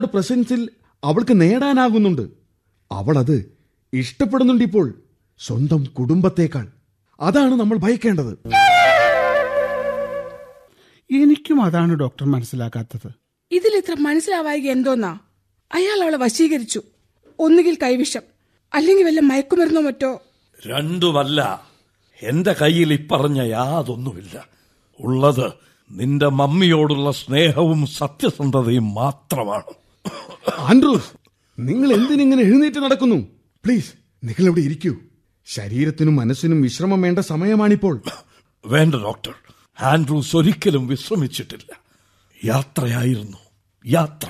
പ്രസൻസിൽ അവൾക്ക് നേടാനാകുന്നുണ്ട് അവൾ അത് ഇഷ്ടപ്പെടുന്നുണ്ട് ഇപ്പോൾ സ്വന്തം കുടുംബത്തേക്കാൾ അതാണ് നമ്മൾ ഭയക്കേണ്ടത് എനിക്കും അതാണ് ഡോക്ടർ മനസ്സിലാക്കാത്തത് ഇതിലിത്ര മനസ്സിലാവായിക എന്തോന്നാ അയാൾ അവളെ വശീകരിച്ചു ഒന്നുകിൽ കൈവിഷം അല്ലെങ്കിൽ വല്ല മയക്കുമരുന്നോ മറ്റോ രണ്ടുമല്ല എന്റെ കയ്യിൽ ഇപ്പറഞ്ഞ യാതൊന്നുമില്ല ഉള്ളത് നിന്റെ മമ്മിയോടുള്ള സ്നേഹവും സത്യസന്ധതയും മാത്രമാണ് ആൻഡ്രൂസ് നിങ്ങൾ എന്തിനിങ്ങനെ എഴുന്നേറ്റ് നടക്കുന്നു പ്ലീസ് നിങ്ങൾ ഇവിടെ ഇരിക്കൂ ശരീരത്തിനും മനസ്സിനും വിശ്രമം വേണ്ട സമയമാണിപ്പോൾ വേണ്ട ഡോക്ടർ ആൻഡ്രൂസ് ഒരിക്കലും വിശ്രമിച്ചിട്ടില്ല യാത്രയായിരുന്നു യാത്ര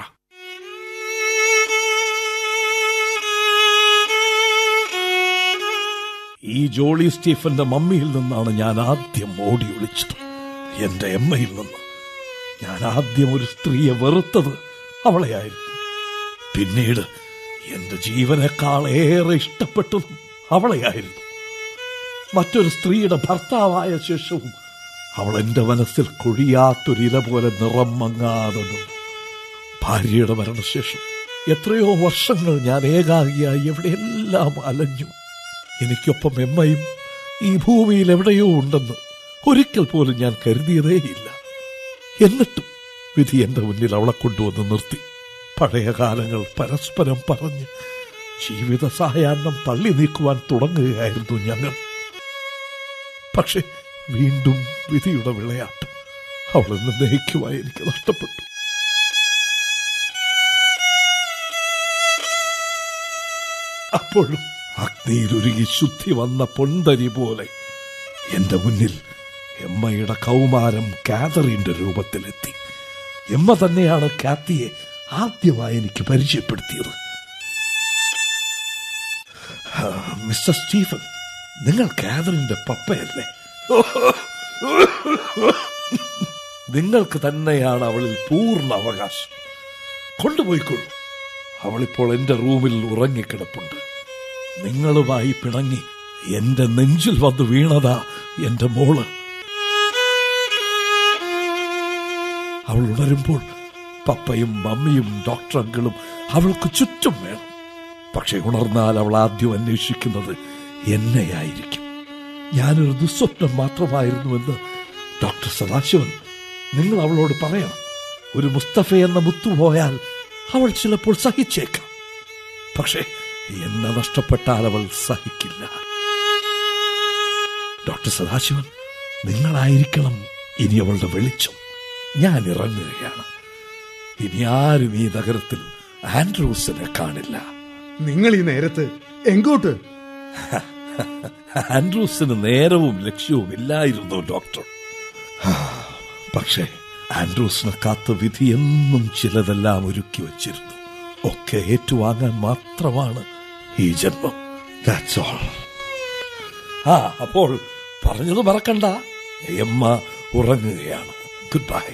ഈ ജോളി സ്റ്റീഫന്റെ മമ്മിയിൽ നിന്നാണ് ഞാൻ ആദ്യം ഓടി ഒളിച്ചത് എന്റെ എമ്മയിൽ നിന്ന് ഞാൻ ആദ്യം ഒരു സ്ത്രീയെ വെറുത്തത് അവളെയായിരുന്നു പിന്നീട് എന്റെ ജീവനേക്കാൾ ഏറെ ഇഷ്ടപ്പെട്ടതും അവളെയായിരുന്നു മറ്റൊരു സ്ത്രീയുടെ ഭർത്താവായ ശേഷവും അവൾ എന്റെ മനസ്സിൽ കൊഴിയാത്തൊരില പോലെ നിറം മങ്ങാതെ നിന്നു ഭാര്യയുടെ മരണശേഷം എത്രയോ വർഷങ്ങൾ ഞാൻ ഏകാഗിയായി എവിടെയെല്ലാം അലഞ്ഞു എനിക്കൊപ്പം എമ്മയും ഈ ഭൂമിയിൽ എവിടെയോ ഉണ്ടെന്ന് ഒരിക്കൽ പോലും ഞാൻ കരുതിയതേയില്ല എന്നിട്ടും വിധി എന്റെ മുന്നിൽ അവളെ കൊണ്ടുവന്ന് നിർത്തി പഴയ കാലങ്ങൾ പരസ്പരം പറഞ്ഞ് ജീവിത സായാഹ്നം തള്ളി നീക്കുവാൻ തുടങ്ങുകയായിരുന്നു ഞങ്ങൾ പക്ഷെ വീണ്ടും വിധിയുടെ വിളയാട്ടം അവൾ എന്നേക്കുമായി എനിക്ക് നഷ്ടപ്പെട്ടു അപ്പോഴും അഗ്നിയിലൊരുകി ശുദ്ധി വന്ന പൊന്തരി പോലെ എന്റെ മുന്നിൽ എമ്മയുടെ കൗമാരം കാതറിന്റെ രൂപത്തിലെത്തി എമ്മ തന്നെയാണ് കാത്തിയെ ആദ്യമായി എനിക്ക് പരിചയപ്പെടുത്തിയത് ആ, മിസ്റ്റർ സ്റ്റീഫൻ നിങ്ങൾ കാതറിന്റെ പപ്പയല്ലേ നിങ്ങൾക്ക് തന്നെയാണ് അവളിൽ പൂർണ്ണ അവകാശം കൊണ്ടുപോയിക്കൊള്ളൂ അവളിപ്പോൾ എന്റെ റൂമിൽ ഉറങ്ങിക്കിടപ്പുണ്ട് നിങ്ങളുമായി പിണങ്ങി എന്റെ നെഞ്ചിൽ വന്ന് വീണതാ എന്റെ മോള് അവൾ ഉണരുമ്പോൾ പപ്പയും മമ്മിയും ഡോക്ടർ അങ്കിളും അവൾക്ക് ചുറ്റും വേണം പക്ഷെ ഉണർന്നാൽ അവൾ ആദ്യം അന്വേഷിക്കുന്നത് എന്നെയായിരിക്കും ഞാനൊരു ദുസ്വപ്നം മാത്രമായിരുന്നുവെന്ന് ഡോക്ടർ സദാശിവൻ നിങ്ങൾ അവളോട് പറയണം ഒരു മുസ്തഫ എന്ന മുത്തു പോയാൽ അവൾ ചിലപ്പോൾ സഹിച്ചേക്കാം പക്ഷേ എന്നെ നഷ്ടപ്പെട്ടാൽ അവൾ സഹിക്കില്ല ഡോക്ടർ സദാശിവൻ നിങ്ങളായിരിക്കണം ഇനി അവളുടെ വെളിച്ചം ഞാൻ ഇറങ്ങുകയാണ് ഇനി ആരും ഈ നഗരത്തിൽ ആൻഡ്രൂസിനെ കാണില്ല നിങ്ങൾ ഈ നേരത്ത് എങ്കോട്ട് ആൻഡ്രൂസിന് നേരവും ലക്ഷ്യവും ഇല്ലായിരുന്നു ഡോക്ടർ പക്ഷേ ആൻഡ്രൂസിനെ കാത്ത വിധി എന്നും ചിലതെല്ലാം ഒരുക്കി വച്ചിരുന്നു ഒക്കെ ഏറ്റുവാങ്ങാൻ മാത്രമാണ് ഈ ജന്മം That's all. ആ അപ്പോൾ പറഞ്ഞത് മറക്കണ്ട എമ്മ ഉറങ്ങുകയാണ് ഗുഡ് ബൈ